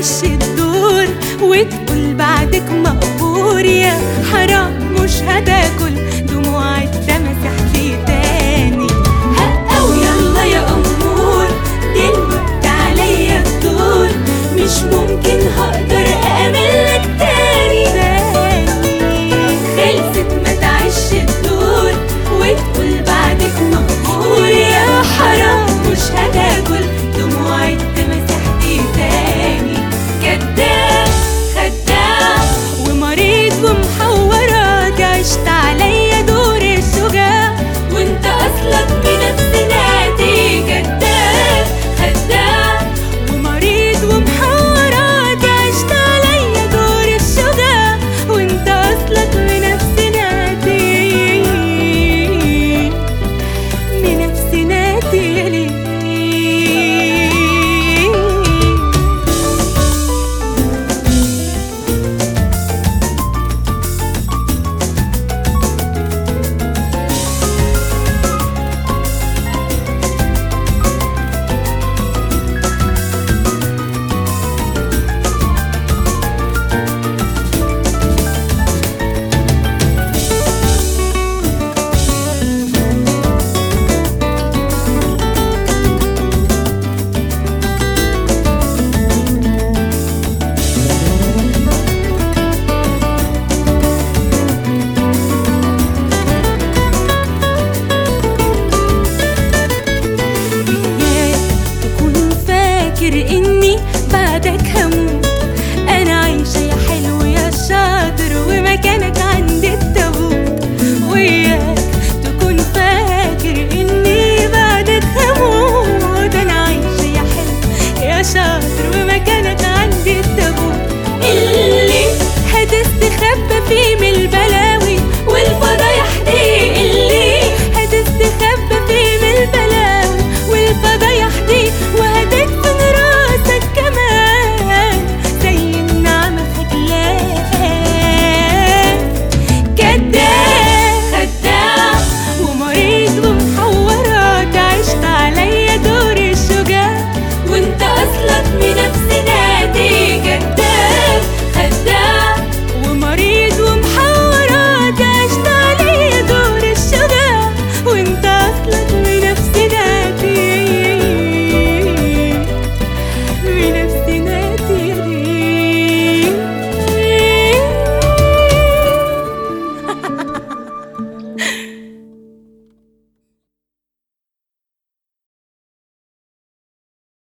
تعيش الدور وتقول بعدك مقبور يا حرام مش هتاكل دموع التمسح دي تاني هقا ويلا يا أمور دلوقتي عليا الدور مش ممكن هقدر أقابلك تاني خلصت ما تعيش الدور وتقول بعدك مقبور يا حرام مش هتاكل دموع التمسح دي تاني كداب خداع ومريض ومحورات عشت عليا دور الشجاع وانت اصلك بنفس نادي كداب خداع ومريض ومحورات عشت عليا دور الشجاع وانت اصلك بنفس نادي بنفس نادي ليه إياك تكون فاكر إني بعدك